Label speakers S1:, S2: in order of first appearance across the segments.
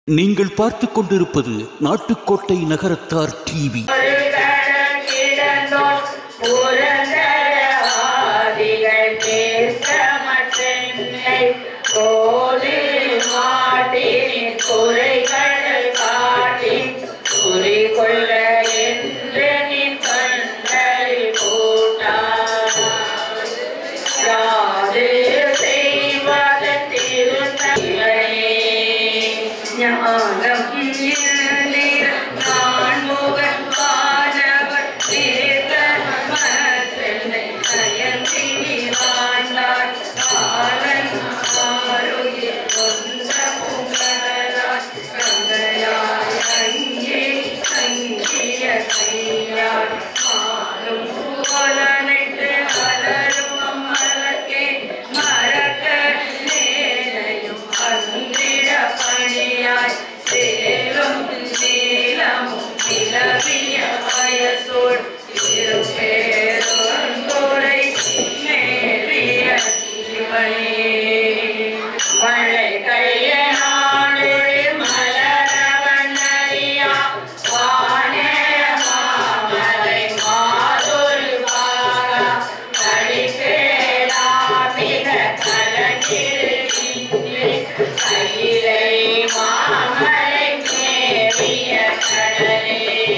S1: நீங்கள் பார்த்துக் கொண்டிருப்பது நாட்டுக்கோட்டை நகரத்தார் டிவி
S2: கிடந்தோம் புரந்தர ஆதிகள் தேசமற்றென்னை கோலி மாட்டின் குறைகள் காட்டி குறிகொள்ள என்று நின் கண்ணை போட்டார் யாது செய்வதன் திருநகையே ஞானம் இல்லீர் நான் முகன் பாடவர் தீர்த்த மனத்தென்னை நயந்தி வாழ்ந்தார் காலன் ஆரோக்கிய சொந்த புகழார் கங்கையார் அங்கே அங்கிய கையார் மாறும் புகழனைத்து மலரும் மலர்க்கே மறக்க நேரையும் அந்திட பணியாய் சேரும் நீளமும் நிலவிய வயசோடு திருப்பேருந்துரை மேறிய சிவனே மழை கைய நாடு மலரவண்ணரியா வானே மாமலை மாதொரு பாரா கடிப்பேடா மிக கலங்கிருக்கின்றே கையிலை மாமலை மேறிய கடலே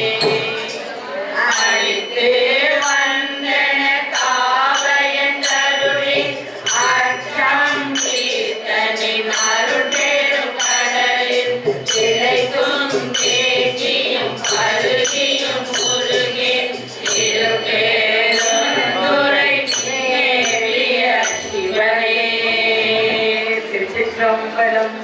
S2: அழித்து வந்தன காவையன்றருளி அச்சம் கீர்த்தனின் அருட்பெரும் கடலில் திளைத்தும் தேக்கியும் அருகியும் முருகே திருப்பேருந்துரை நேரிய சிவனே திருச்சிற்றம்பலம்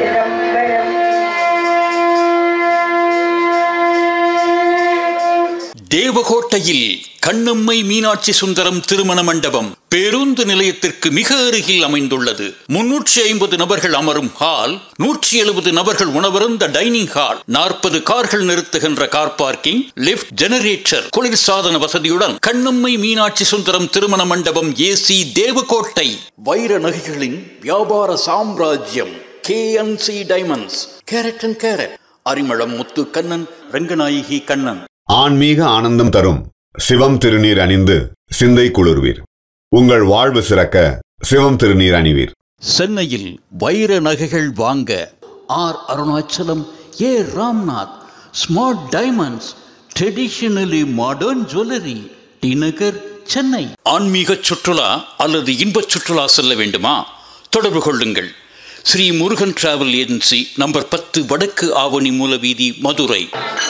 S2: சிவசிதம்பரம்
S1: தேவகோட்டையில் கண்ணம்மை மீனாட்சி சுந்தரம் திருமண மண்டபம் பேருந்து நிலையத்திற்கு மிக அருகில் அமைந்துள்ளது முன்னூற்றி ஐம்பது நபர்கள் அமரும் ஹால் நூற்றி எழுபது நபர்கள் உணவருந்த டைனிங் ஹால் நாற்பது கார்கள் நிறுத்துகின்ற கார் பார்க்கிங் லிப்ட் ஜெனரேட்டர் குளிர்சாதன வசதியுடன் கண்ணம்மை மீனாட்சி சுந்தரம் திருமண மண்டபம் ஏசி தேவகோட்டை வைர நகைகளின் வியாபார சாம்ராஜ்யம் KNC diamonds carat and carat Arimalam Muthu Kannan Ranganayaki Kannan
S3: ஆன்மீக ஆனந்தம் தரும் சிவம் திருநீர் அணிந்து சிந்தை குளிர்வீர் உங்கள் வாழ்வு சிறக்க சிவம் திருநீர் அணிவீர்
S1: சென்னையில் வைர நகைகள் வாங்க R Arunachalam A Ramnath smart diamonds traditionally modern jewellery T Nagar Chennai ஆன்மீக சுற்றுலா அல்லது இன்பச் சுற்றுலா செல்ல வேண்டுமா தொடர்பு கொள்ளுங்கள் Sri Murugan travel agency number பத்து வடக்கு ஆவணி மூலவீதி மதுரை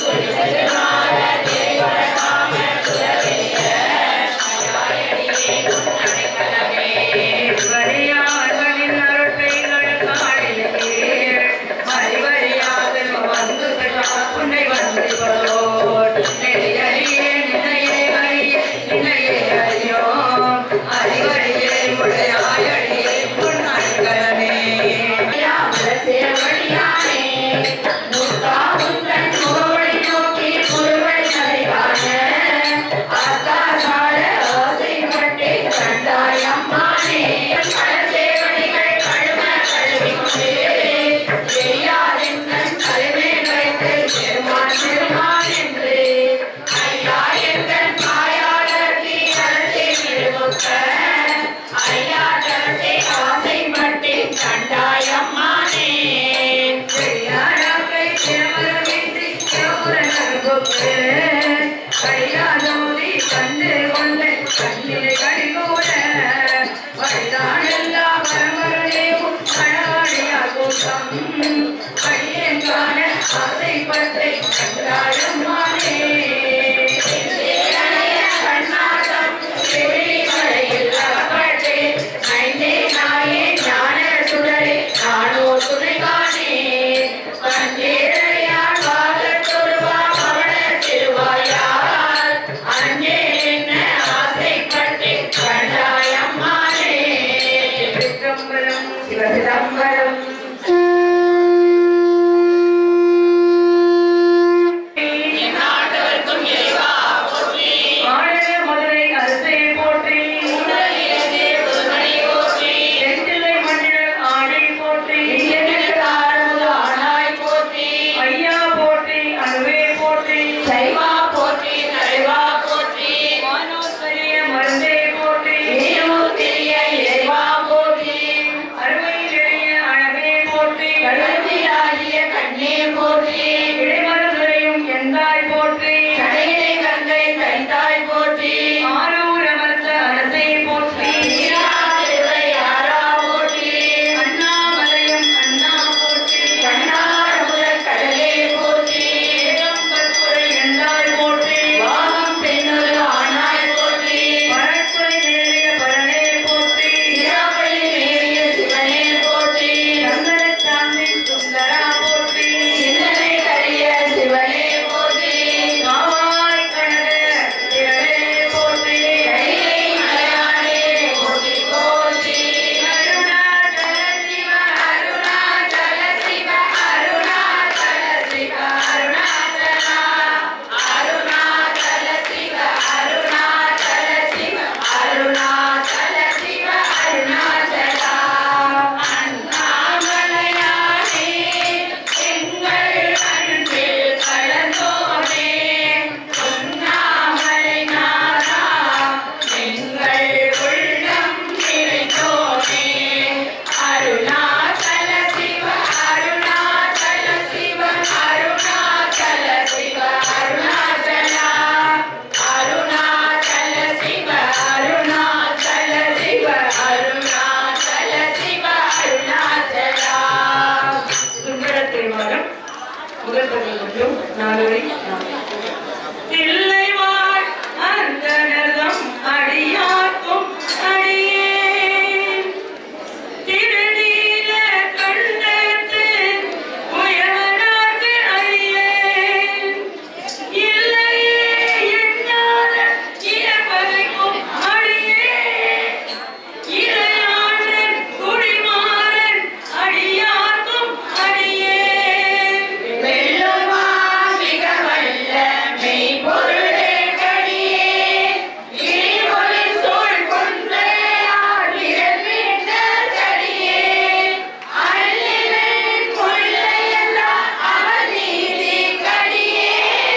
S2: வரியார்களின் அருட்பெய்கள் காணில் கீழ் மறிவறியாக வந்து உன்னை வந்து கொள்வோர் நெறியறியே நினையே அறிய நினையே அறியோ அறிவறியே உடையாயடியே பொன்னாட்களமே திருவடியானே முத்தா உந்தன் முகவழி நோக்கி குருவழி நடைகாண அத்தாசார ஆசைப்பட்டே கண்டாயம்மானே கலசேவடிகள் கழும கழுவி கொண்டே செய்யாதென்னன் கருமேல் வைத்து பெருமான் பெருமான் என்று ஐயா எங்கள் மாயாளர்த்தி அரசே நிறுவுக்க ஐயா தரசே ஆசைப்பட்டே கண்டாயம்மானே செய்யாராக்கை திருமணமின்றி திருமுறனர்புக்கு கையாலோதி கண்டு கொண்ட கண்ணிலை கடிகூட வயதானெல்லா வரமருளேவும் மழவாடியா கூட்டம் கடியங்கான ஆசைப்பட்டை கண்டாயம்மானே கண்ணாசம் மலையில் அகப்பட்டே ஐந்தே நாயே ஞான சுடரே நானோ துணை காணே பஞ்சேரையார் வாகத்தொருவா பவன திருவாயார் அஞ்சே என்ன ஆசைப்பட்டே கண்டாயம்மானே சிதம்பரம் சிவசிதம்பரம் நாட முதல் பதில் ஒன்றும் நாலுரை தில்லைவாழ் அந்தனர்தம் அடியார்க்கும் அடியேன் திருநீல கண்டத்து உயர்வனார்க்கு அடியேன் இல்லையே எண்ணாத இயற்பகைக்கும் அடியேன் இறையாளன் குடிமாறன் அடியார்க்கும் அடியேன்
S4: வெல்லுமா மிக வல்ல மெய்ப்பொருளே கடியே இறைவொளி சூழ் குன்றையார் விரல்விட்ட கடியே அள்ளிவெண் கொள்ளையெல்லாம் அவன் நீதி கடியே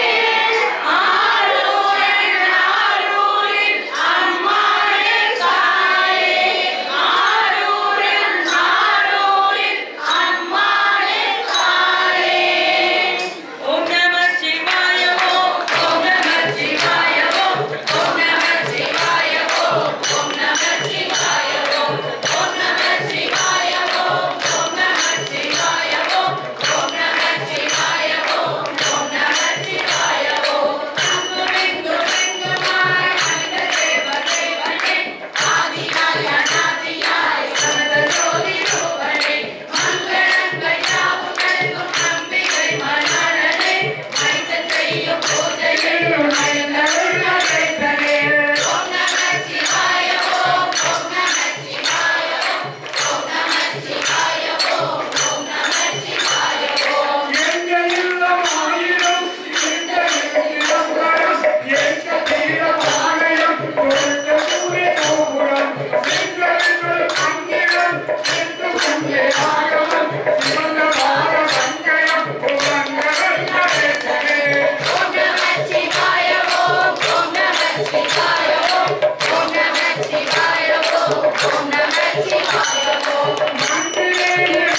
S4: ஆரூரன் ஆரூரில் அம்மாளே காலே ஆரூரன் ஆரூரில் அம்மாளே காலே
S2: ஓம் நம சிவாய ஓம்
S4: ஓம் நம சிவாய ஓம் ஓம் நம சிவாய ஓம் ஓம் நம சிவாய ஓம் ஓம் நம சிவாய ஓம் ஓம் நம சிவாய ஓம் ஓம் நம சிவாய ஓம் ஓம் நம சிவாய ஓம் அங்குரெங்கு ரெங்குமாய் அண்ட தேவ தேவனே ஆதியாய் அநாதியாய் சமத ஜோதி ரூபனே மங்களங்கள் யாவுகளுக்கும் நம்பிக்கை மலரனே மைந்தன் செய்யும் பூஜையில் மயங்கருள்ள கேசனே ஓம் நம சிவாய ஓம் ஓம் நம சிவாய ஓம் ஓம் நம சிவாய ஓம் ஓம் நம சிவாய ஓம் ஓம் நம சிவாய ஓம் ஓம் நம சிவாய ஓம் ஓம் நம சிவாய ஓம் ஓம் நம சிவாய ஓம்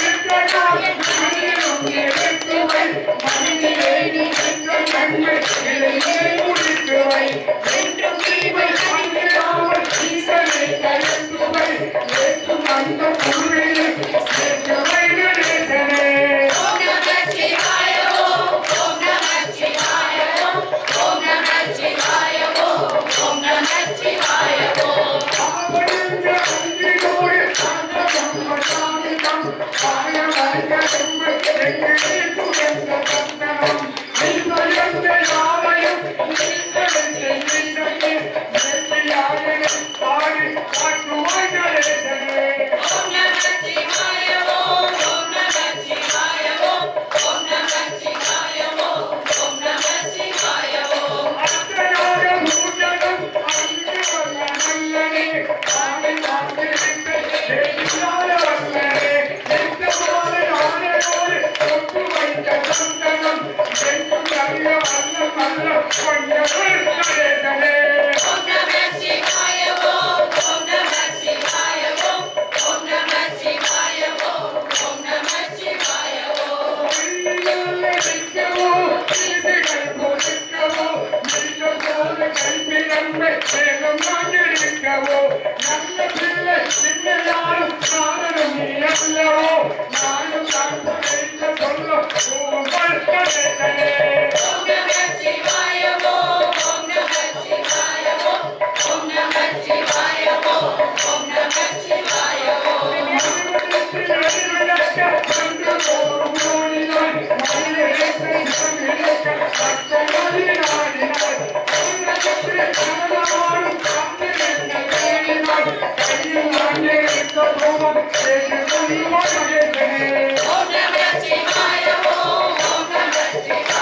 S4: என்றும் தீமை அணிந்திடாமல் ஈசனை கருத்துவை ஏற்றும் அந்த பொருளில் சேர்த்தவை கணேசனே ஓம் நம சிவாய ஓம் ஓம் நம சிவாய ஓம் ஓம் நம சிவாய ஓம் ஓம் நம சிவாய ஓம் ஓம் நம சிவாய ஓம் ஓம் நம சிவாய ஓம் ஓம் நம சிவாய ஓம் ஓம் நம சிவாய ஓம் ஓம் நம சிவாய ஓம் ஓம் நம சிவாய ஓம் ஓம் நம சிவாய ஓம் ஓம் நம சிவாய ஓம் ஓம் நம சிவாய ஓம் ஓம் நம சிவாய ஓம் ஓம் நம சிவாய ஓம் ஓம் நம சிவாய ஓம் ஓம் நம சிவாய ஓம் ஓம் நம சிவாய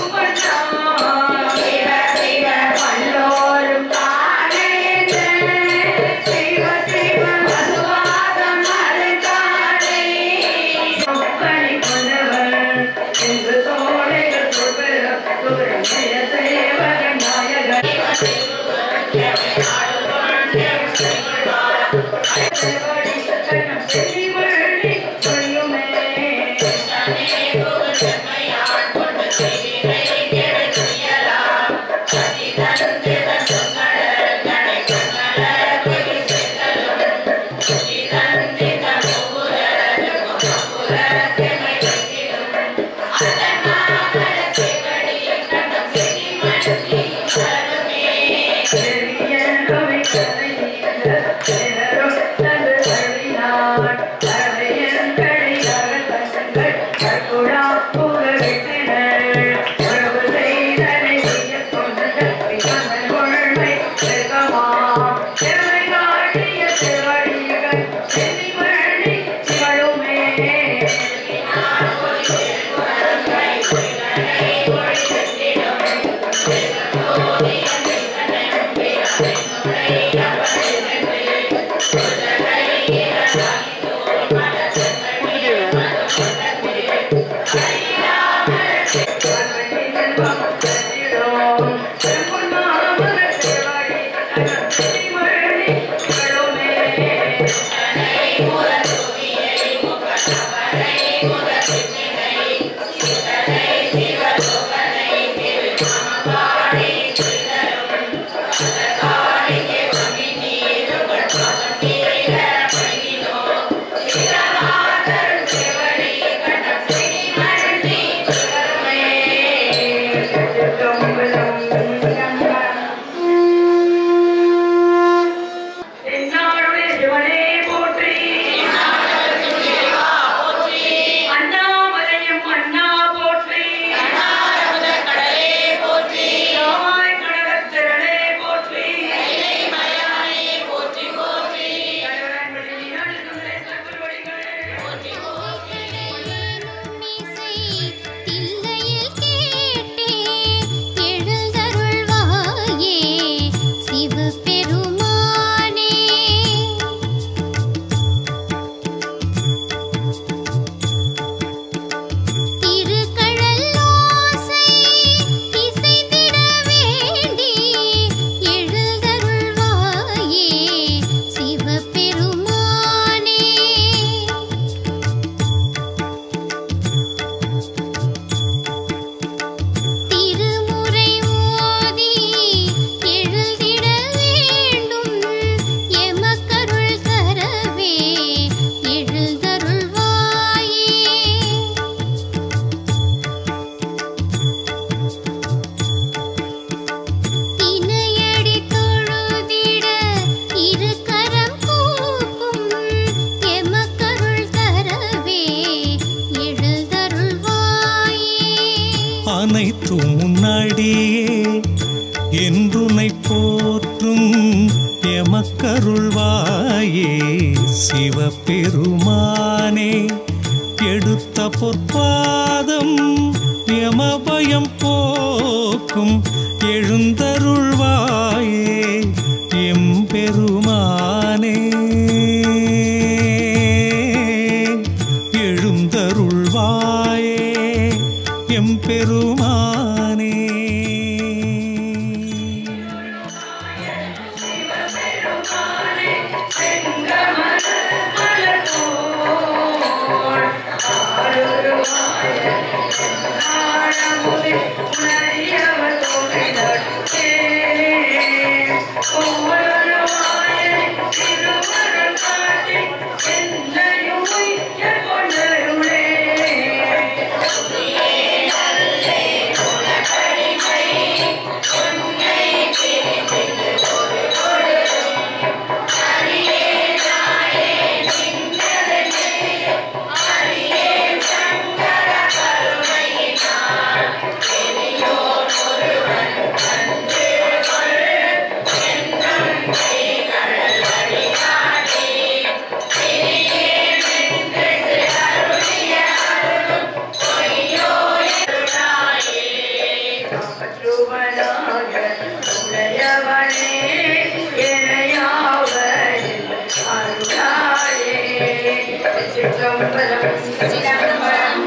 S2: என்னாளுடைய சிவனே போற்றி அண்ணாமலையும் அண்ணா போற்றி ராமாய் கனகத்திரளே போற்றி கடவுளன்படி நீராடுகின்ற சத்துருவடிகளே
S5: இசை தில்லையில் கேட்டே எழுந்தருள்வாயே சிவபெருமானே திருக்கழல்லோசை இசைந்திட வேண்டி எழுந்தருள்வாயே சிவபெருமானே திருமுறை ஓதி எழுதிட வேண்டும் எமக்கருள் தரவே எழுந்தருள்வாயே இணையடி தொழுதிட இரு கரம் கூப்பும் எமக்கருள் தரவே எழுந்தருள்வாயே
S6: அனைத்தும் முன்னாடியே என்றுனை போற்றும் எமக்கருள்வாயே சிவபெருமானே எடுத்த பொற்பாதம் எமபயம் போக்கும் எழுந்தருள்வாயே எம்பெருமானே எழுந்தருள்வாயே எம்பெருமானே
S2: உணரியவர் தோன்றினர் பற்றுவனாக உடையவனே எனையாவரில் அருளாயே சிற்றம்பலம் சிற்றம்பலம்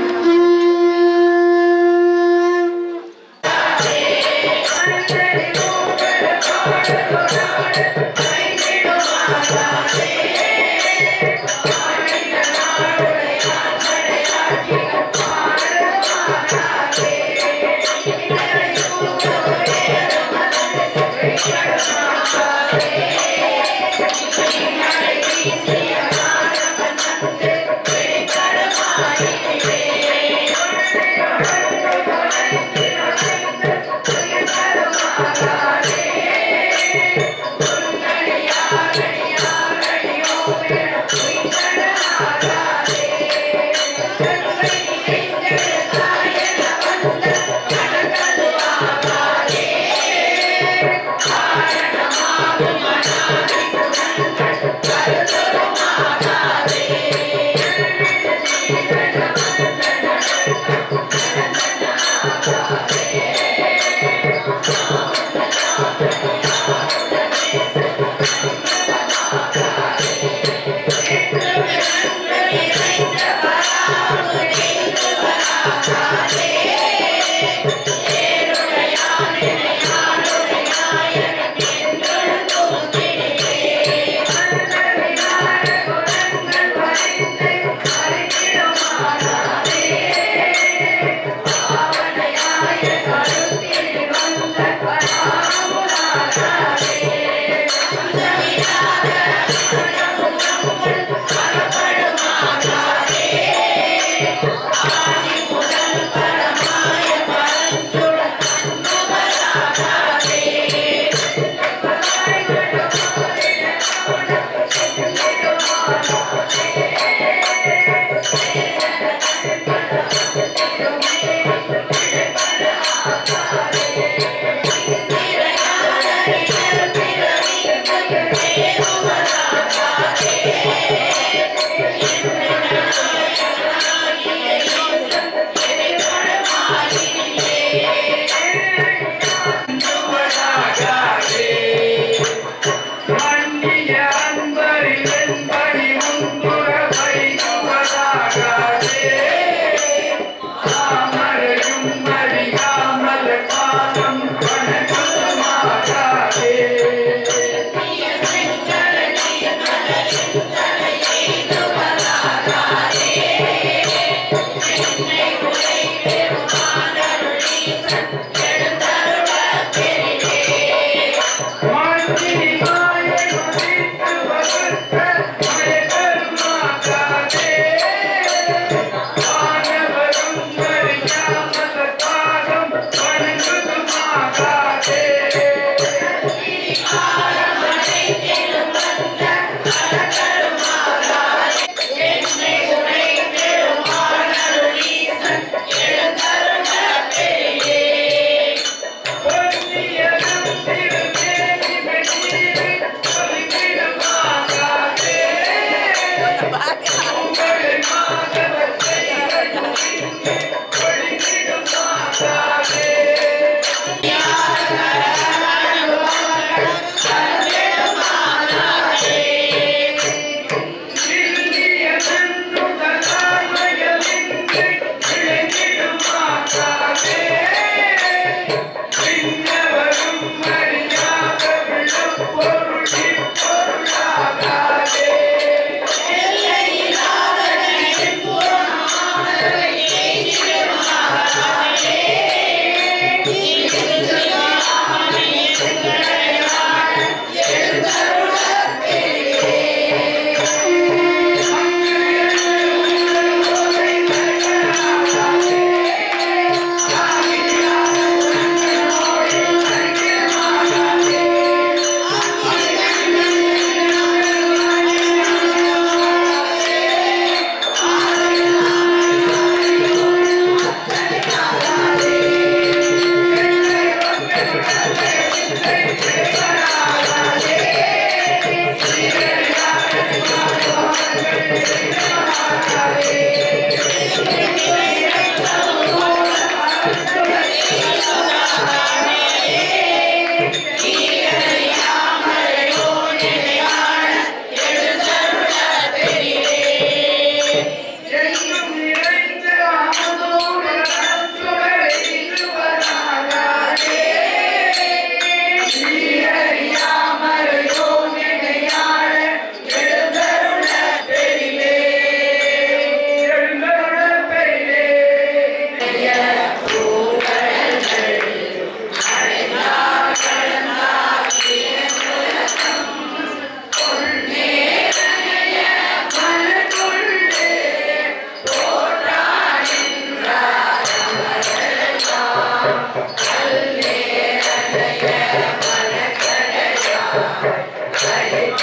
S7: வணங்குதுமாகாதே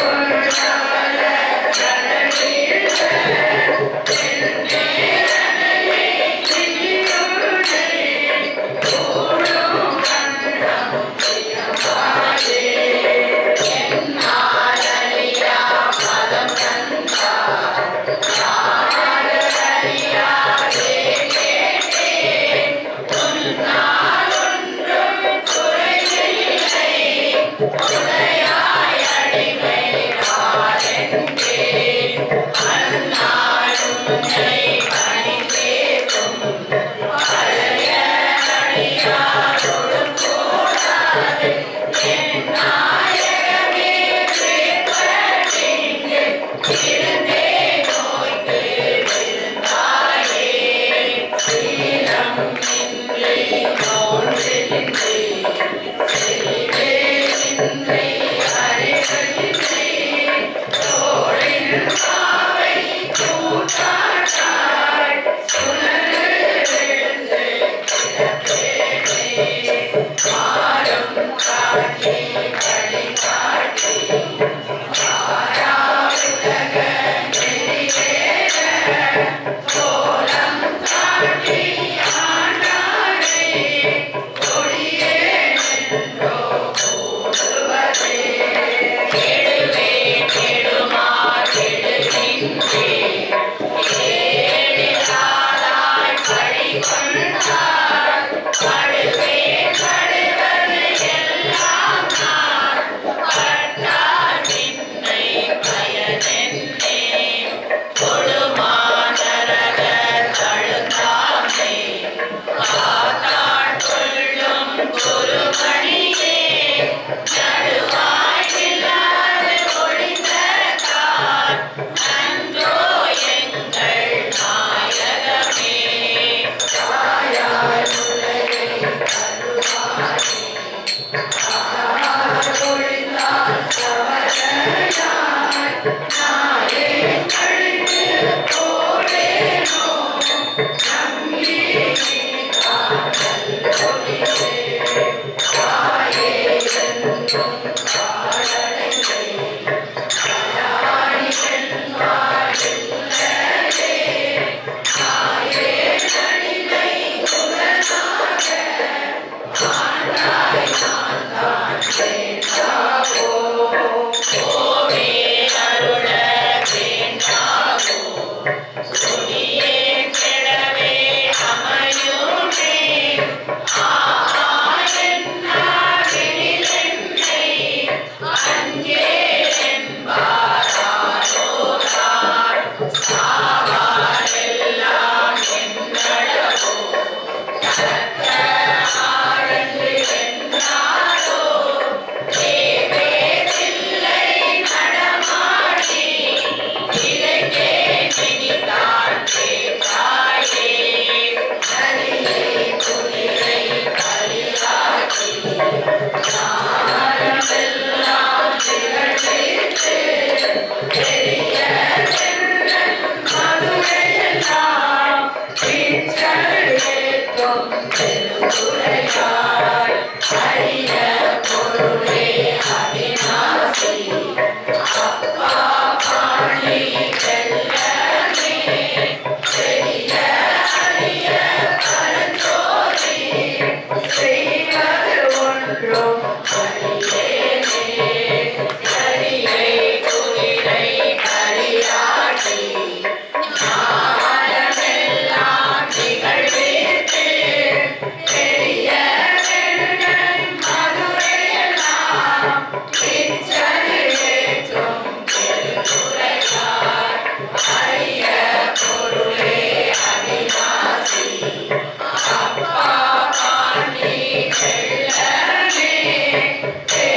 S2: Hey!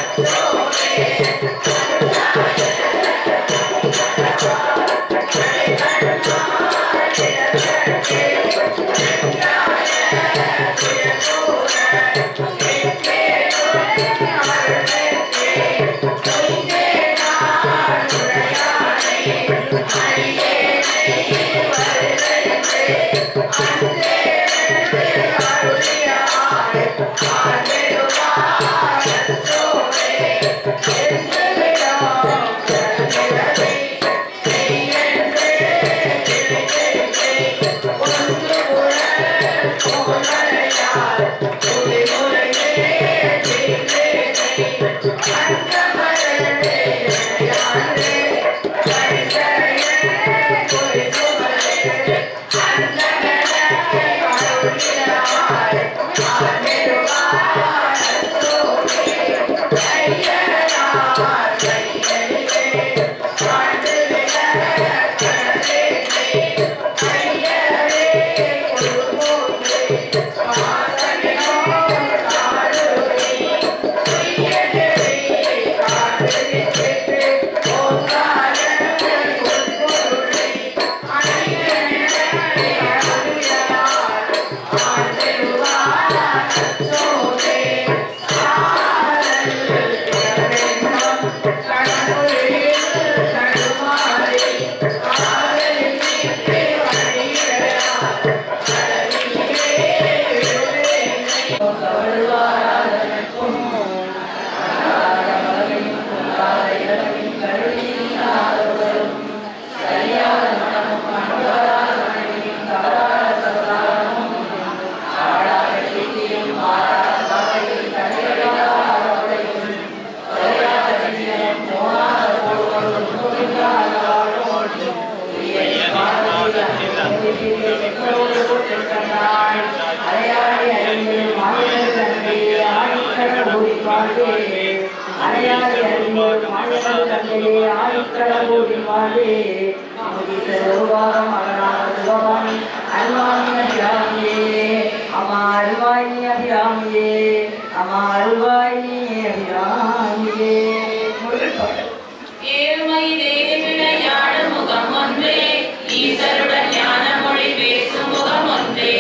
S4: ஏழ்மை தேவினையாட முகம் ஒன்றே ஈசருடன் ஞான மொழி பேசும் முகம் ஒன்றே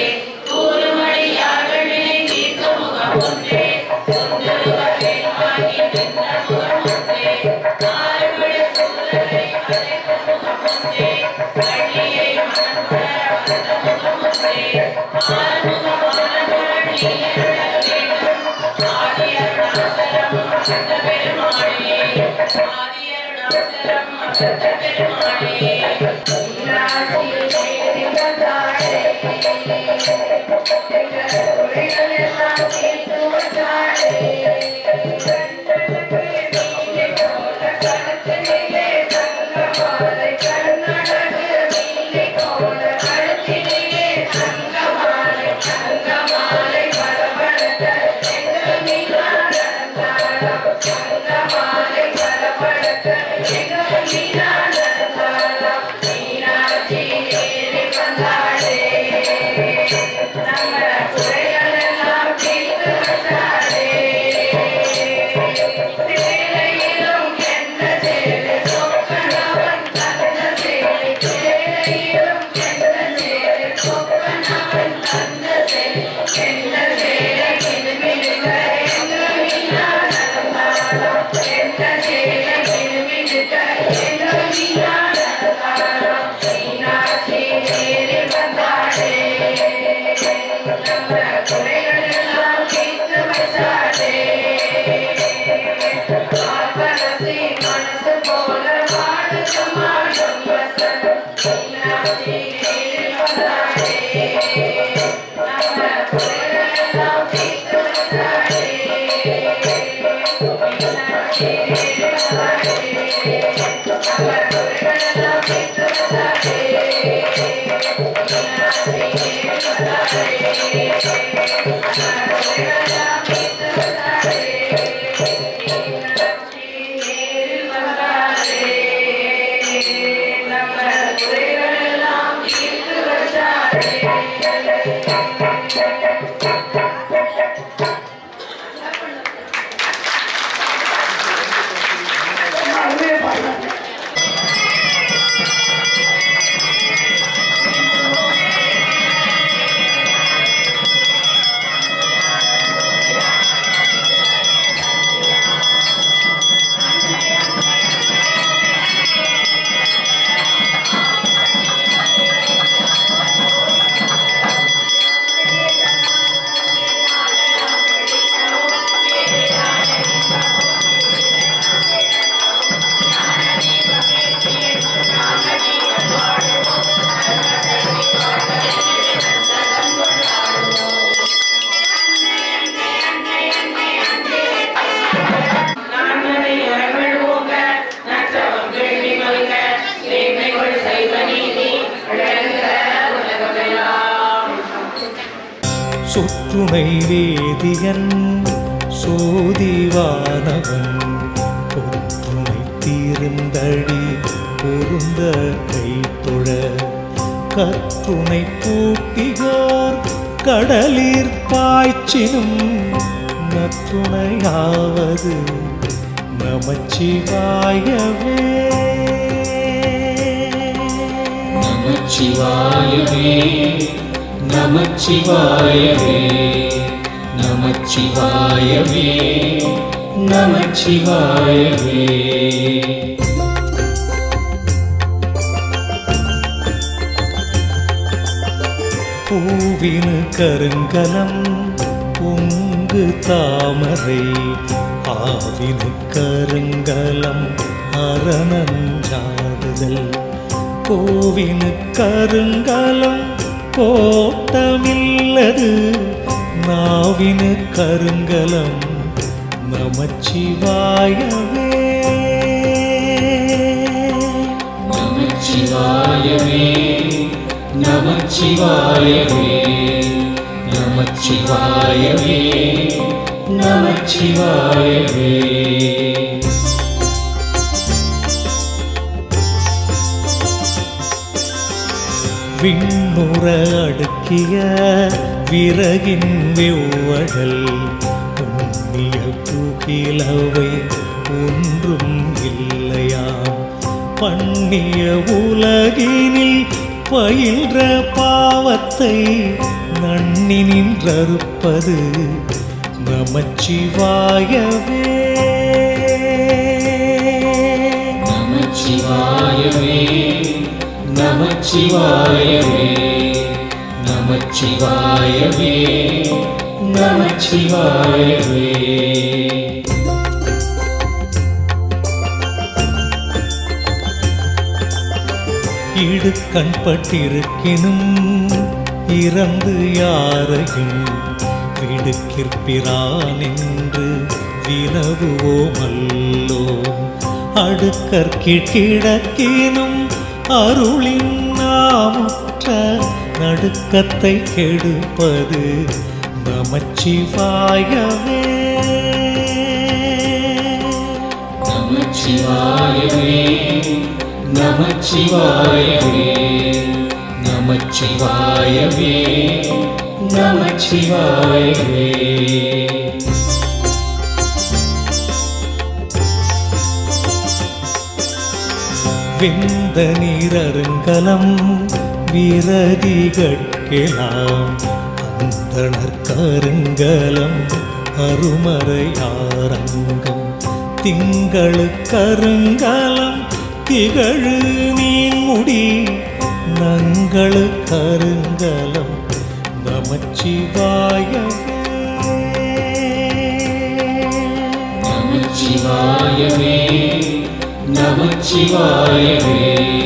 S4: கூறுமடியார்கள் நிலை தீர்த்த முகம் ஒன்றே ஒன்றுவரை ஆகி நின்ற முகம் ஒன்றே ஆறுபடை சூழலை அழைத்த முகம் ஒன்றே கண்ணியை மனம் உணர வந்த முகம் ஒன்றே ஆறுமுகம் ஆனவள் நீ அருள வேண்டும் ஆதியருணாசலம் அமர்ந்த பெருமாளே ஆதியருணாசலம் அமர்ந்த பெருமாளே
S2: Thank
S6: துணை வேதியன் சோதிவானவன் பொற்றுணை தீர்ந்தடி பொருந்த கைத்தொழ கற்றுணை பூட்டியோர் கடலிற் பாய்ச்சினும் நற்றுணையாவது நமச்சிவாயவே
S7: நமச்சிவாயவே நமச்சிவாயவே நமச்சிவாயவே நமச்சிவாயவே
S6: பூவினு கருங்கலம் பொங்கு தாமரை ஆவினு கருங்கலம் அரணஞ்சாடுதல் கோவினு கருங்கலம் கோட்டமில்லது நாவினு கருங்கலம் நமச்சிவாயவே
S7: நமச்சிவாயவே நமச்சிவாயவே நமச்சிவாயவே நமச்சிவாயவே
S6: விண்ணுற அடுக்கிய விறகின் வெவ்வழல் உண்ணிய புகிலவை ஒன்றும் இல்லையாம் பண்ணிய உலகினில் பயின்ற பாவத்தை நன்னி நின்றறுப்பது நமச்சிவாயவே
S7: நமச்சிவாயவே நமச்சிவாயவே நமச்சிவாயவே நமச்சிவாயவே
S6: இடு கண்பட்டிருக்கினும் இறந்து யாரையும் விடுக்கிற்பிரான் என்று வினவுவோமல்லோ அடுக்கற்கிழ் கிடக்கினும் அருளின் நாமுற்ற நடுக்கத்தை கெடுப்பது நமச்சிவாயவே
S7: நமச்சிவாயவே நமச்சிவாயவே நமச்சிவாயவே நமச்சிவாயவே
S6: விந்த நீரருங்கலம் விரதிகட்கெலாம் அந்தணர் கருங்கலம் அருமறையாரங்கம் திங்களு கருங்கலம் திகழு நீன்முடி நங்களு கருங்கலம் நமச்சிவாயவே
S7: நமச்சிவாயவே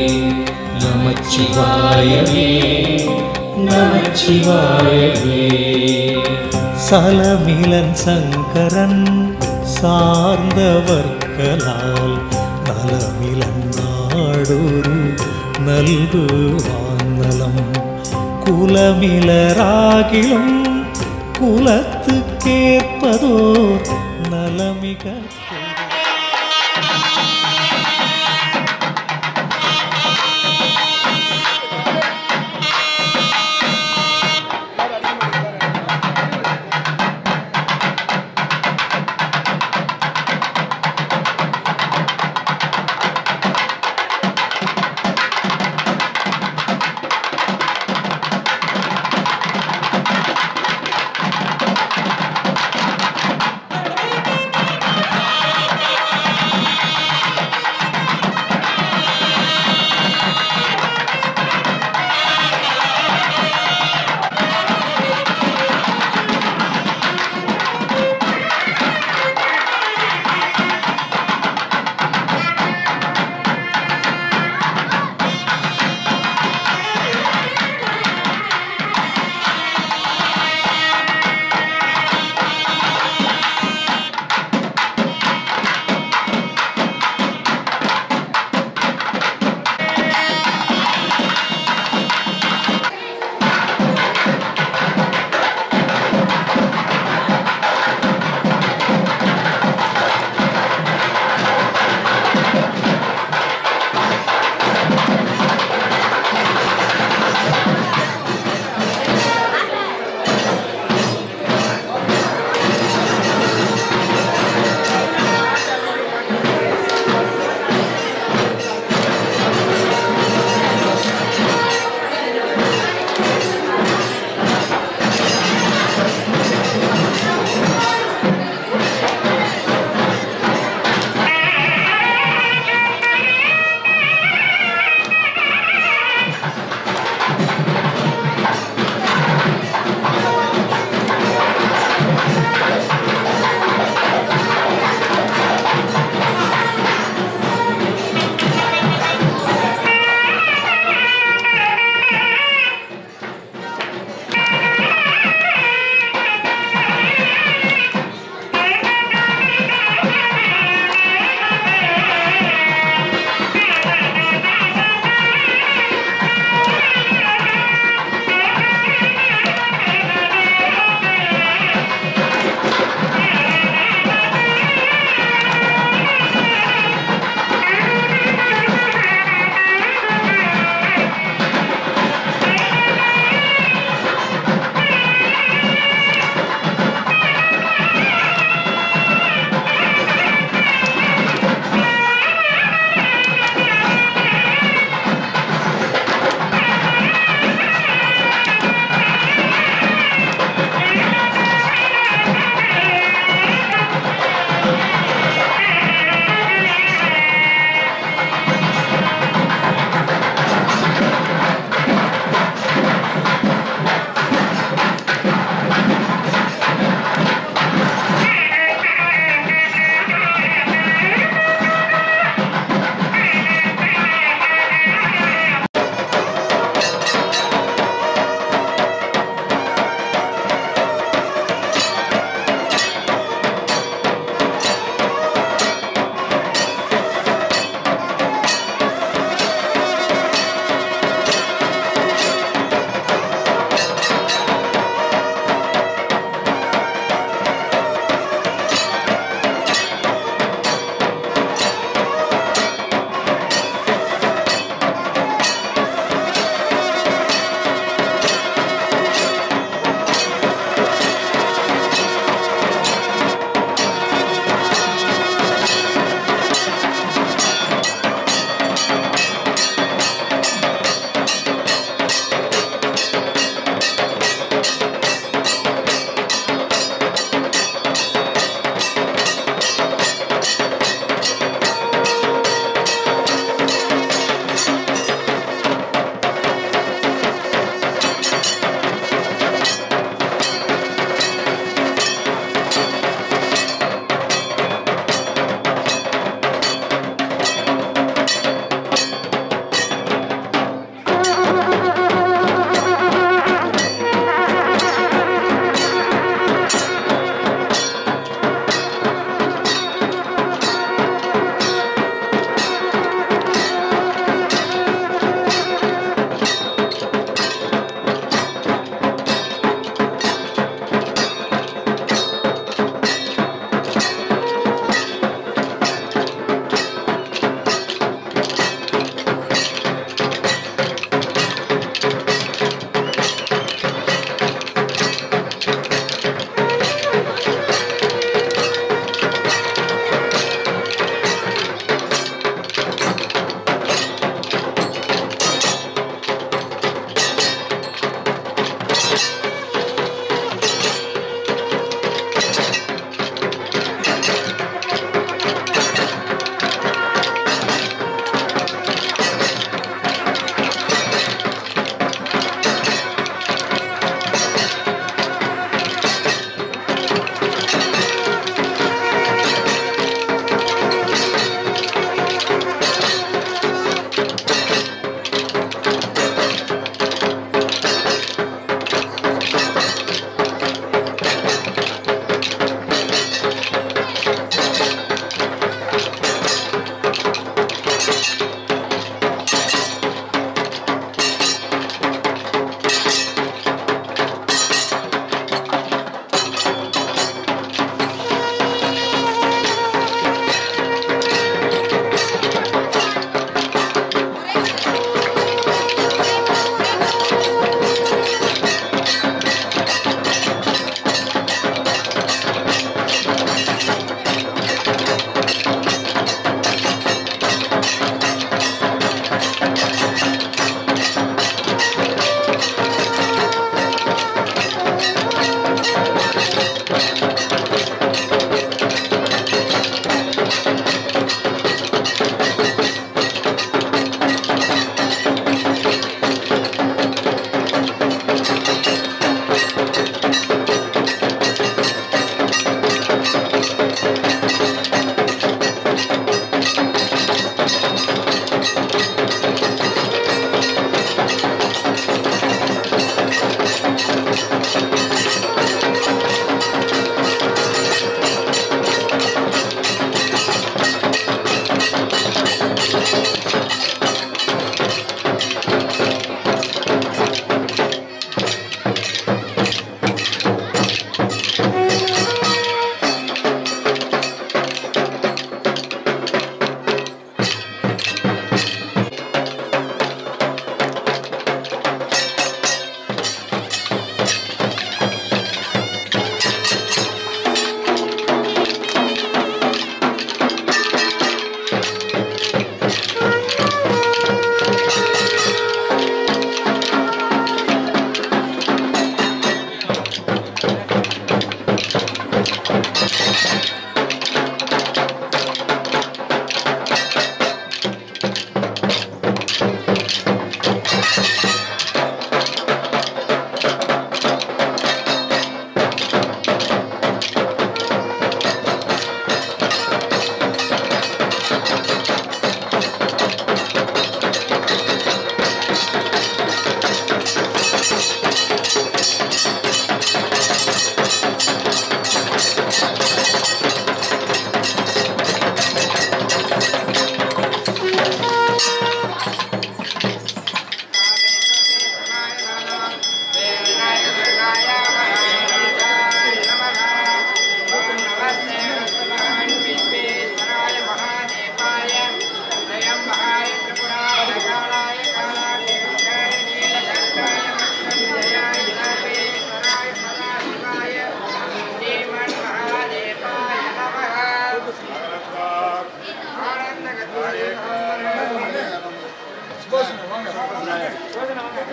S7: நமச்சிவாயவே நமச்சிவாயவே நமச்சிவாயவே
S6: சலமிலன் சங்கரன் சார்ந்தவர்களால் நலமிலன் நாடொரு நல்கு வானலம் குலமிலராகிலும் குலத்துக்கேற்பதோர் நலமிக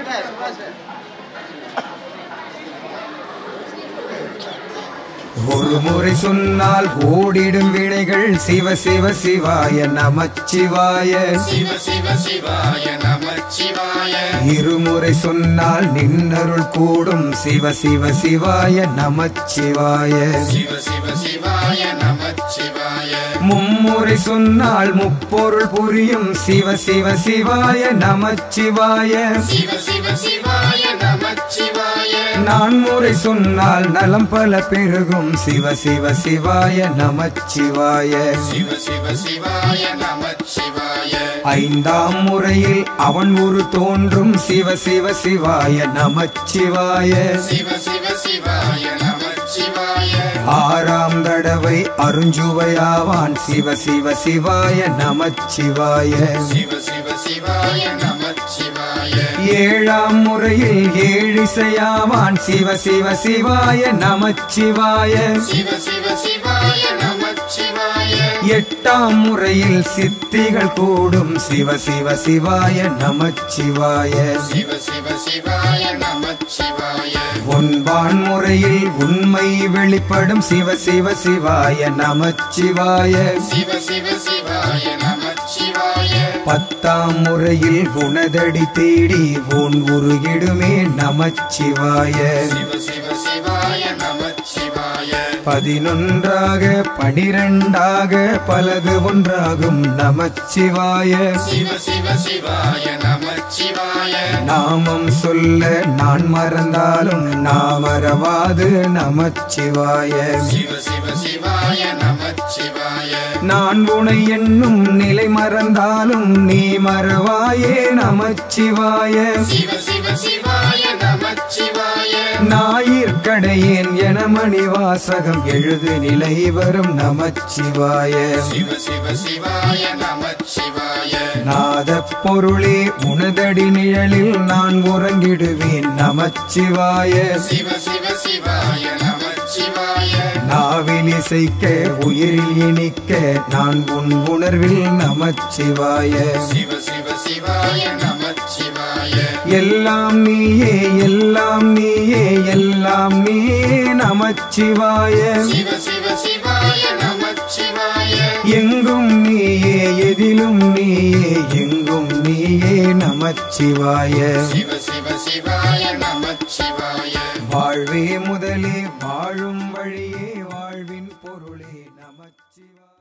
S8: ஒரு முறை சொன்னால் ஓடிடும் வினைகள் சிவ சிவ சிவாய நமச்சிவாய
S9: சிவ சிவ சிவாய நமச்சிவாய
S8: இருமுறை சொன்னால் நின்னருள் கூடும் சிவ சிவ சிவாய நமச்சிவாய
S9: சிவ சிவ சிவாய நமச்சிவாய
S8: மும்முறை சொன்னால் முப்பொருள் புரியும் சிவ சிவ சிவாய நமச்சிவாய
S9: சிவ சிவ சிவாய நமச்சிவாய
S8: நான்முறை சொன்னால் நலம் பல பெருகும் சிவ சிவ சிவாய நமச்சிவாய
S9: சிவ சிவ சிவாய நமச்சிவாய
S8: ஐந்தாம் முறையில் அவன் ஒரு தோன்றும் சிவ சிவ சிவாய நமச்சிவாய
S9: சிவ சிவ சிவாய நமச்சிவாய
S8: ஆறாம் தடவை அருஞ்சுவையாவான் சிவ சிவ சிவாய நமச்சிவாய
S9: சிவ சிவ சிவாய நமச்சிவாய
S8: ஏழாம் முறையில் ஏழிசையாவான் சிவ சிவ சிவாய நமச்சிவாய
S9: சிவ சிவ சிவாய நமச்சிவாய
S8: எட்டாம் முறையில் சித்திகள் கூடும் சிவ சிவ சிவாய நமச்சிவாய
S9: சிவ சிவ சிவாய நமச்சிவாய
S8: ஒன்பான் முறையில் உண்மை வெளிப்படும் சிவ சிவ சிவாய நமச்சிவாய
S9: சிவ சிவ சிவாய நமச்சிவாய
S8: பத்தாம் முறையில் உனதடி தேடி உன் உருகிடுமே நமச்சிவாய
S9: சிவ சிவ சிவாய நமச்சிவாய
S8: பதினொன்றாக பனிரெண்டாக பலது ஒன்றாகும் நமச்சிவாய
S9: சிவ சிவ சிவாய நமச்சிவாய
S8: நாமம் சொல்ல நான் மறந்தாலும் நாமரவாது நமச்சிவாய
S9: சிவ சிவ சிவாய நமச்சிவாய
S8: நான் உனை என்னும் நிலை மறந்தாலும் நீ மறவாயே நமச்சிவாய
S9: சிவ சிவ சிவாய நமச்சிவாய
S8: ஞாயிற்கடையேன் என மணிவாசகம் எழுது நிலை வரும் நமச்சிவாய
S9: சிவ சிவ சிவாய நமச்சிவாய
S8: நாத பொருளே உனதடி நிழலில் நான் உறங்கிடுவேன் நமச்சிவாய
S9: சிவ சிவ சிவாய நமச்சிவாய
S8: நாவில் இசைக்க உயிரில் இனிக்க நான் உன் உணர்வில் நமச்சிவாய
S9: சிவ சிவ சிவாய நமச்சிவாய
S8: எல்லாம் நீயே எல்லாம் நீயே எல்லாம் நீயே நமச்சிவாய
S9: சிவ சிவ சிவாய நமச்சிவாய
S8: எங்கும் நீயே எதிலும் நீயே எங்கும் நீயே நமச்சிவாய
S9: சிவ சிவ சிவாய நமச்சிவாய
S8: வாழ்வே முதலே வாழும் வழியே வாழ்வின் பொருளே நமச்சிவாய